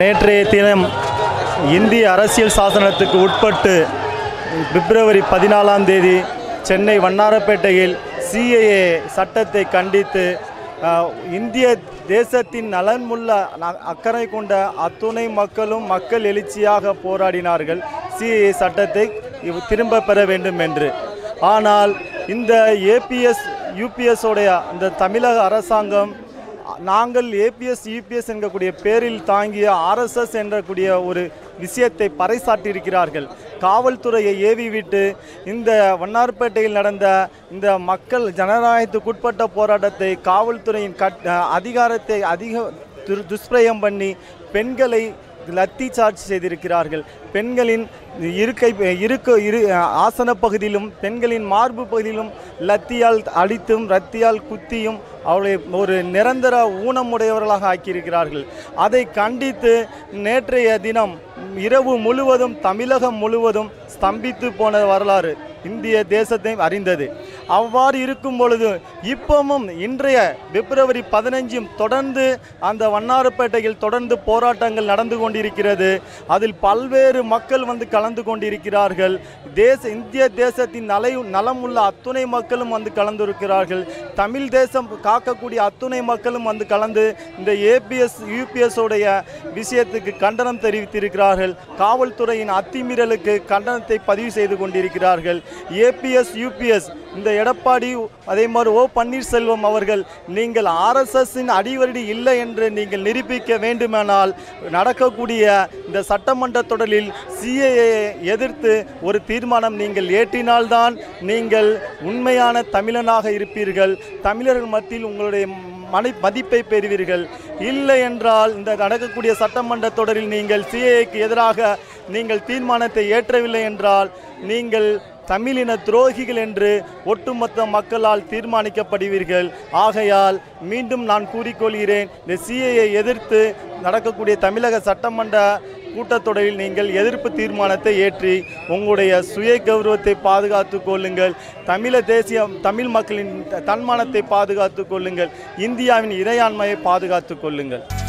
நேற்றைய தினம் இந்திய அரசியல் சாசனத்துக்கு உட்பட்டு பிப்ரவரி பதினாலாம் தேதி சென்னை வண்ணாரப்பேட்டையில் சிஏஏ சட்டத்தை கண்டித்து அஹ், இந்திய தேசத்தின் நலன்முள்ள ந- அக்கறை கொண்ட அத்துணை மக்களும் மக்கள் எழுச்சியாக போராடினார்கள் சிஏஏ சட்டத்தை இவ் திரும்ப பெற வேண்டும் என்று ஆனால் இந்த ஏபிஎஸ் யூபிஎஸ் உடைய இந்த தமிழக அரசாங்கம் நாங்கள் ஏபிஎஸ் யூபிஎஸ் என்கக்கூடிய பேரில் தாங்கிய ஆர்எஸ்எஸ் என்றக்கூடிய ஒரு விஷயத்தை பறைசாட்டியிருக்கிறார்கள் காவல்துறையை ஏவி விட்டு இந்த வண்ணார்பேட்டையில் நடந்த இந்த மக்கள் ஜனநாயகத்துக்குட்பட்ட போராட்டத்தை காவல்துறையின் கட் அதிகாரத்தை அதிக துர் துஷ்பிரயம் பண்ணி பெண்களை லத்தி சார்ஜ் செய்திருக்கிறார்கள் பெண்களின் இருக்கை இருக்க இரு ஆசன பகுதியிலும் பெண்களின் மார்பு பகுதியிலும் லத்தியால் அடித்தும் ரத்தியால் குத்தியும் அவளை ஒரு நிரந்தர ஊனமுடையவர்களாக ஆக்கியிருக்கிறார்கள் அதை கண்டித்து நேற்றைய தினம் இரவு முழுவதும் தமிழகம் முழுவதும் ஸ்தம்பித்து போன வரலாறு இந்திய தேசத்தை அறிந்தது அவ்வாறு இருக்கும் பொழுது இப்பவும் இன்றைய பிப்ரவரி பதினஞ்சும் தொடர்ந்து அந்த வண்ணாரப்பேட்டையில் தொடர்ந்து போராட்டங்கள் நடந்து கொண்டிருக்கிறது அதில் பல்வேறு மக்கள் வந்து கலந்து கொண்டிருக்கிறார்கள் தேச இந்திய தேசத்தின் நலை நலமுள்ள அத்துணை மக்களும் வந்து கலந்திருக்கிறார்கள் தமிழ் தேசம் காக்கக்கூடிய அத்துணை மக்களும் வந்து கலந்து இந்த ஏபிஎஸ் யூபிஎஸ் உடைய விஷயத்துக்கு கண்டனம் தெரிவித்திருக்கிறார்கள் காவல்துறையின் அத்துமீறலுக்கு கண்டனத்தை பதிவு செய்து கொண்டிருக்கிறார்கள் ஏபிஎஸ் யூபிஎஸ் இந்த எடப்பாடி அதே மாதிரி ஓ பன்னீர்செல்வம் அவர்கள் நீங்கள் ஆர்எஸ்எஸ்ஸின் அடிவருடி இல்லை என்று நீங்கள் நிரூபிக்க வேண்டுமானால் நடக்கக்கூடிய இந்த சட்டமன்ற தொடரில் சிஏஏ எதிர்த்து ஒரு தீர்மானம் நீங்கள் ஏற்றினால்தான் நீங்கள் உண்மையான தமிழனாக இருப்பீர்கள் தமிழர்கள் மத்தியில் உங்களுடைய மனை மதிப்பை பெறுவீர்கள் இல்லை என்றால் இந்த நடக்கக்கூடிய சட்டமன்ற தொடரில் நீங்கள் சிஏஏக்கு எதிராக நீங்கள் தீர்மானத்தை ஏற்றவில்லை என்றால் நீங்கள் தமிழின துரோகிகள் என்று ஒட்டுமொத்த மக்களால் தீர்மானிக்கப்படுவீர்கள் ஆகையால் மீண்டும் நான் கூறிக்கொள்கிறேன் இந்த சிஏயை எதிர்த்து நடக்கக்கூடிய தமிழக சட்டமன்ற கூட்டத்தொடரில் நீங்கள் எதிர்ப்பு தீர்மானத்தை ஏற்றி உங்களுடைய சுய கௌரவத்தை பாதுகாத்து கொள்ளுங்கள் தமிழ தேசிய தமிழ் மக்களின் தன்மானத்தை பாதுகாத்து கொள்ளுங்கள் இந்தியாவின் இறையாண்மையை பாதுகாத்து கொள்ளுங்கள்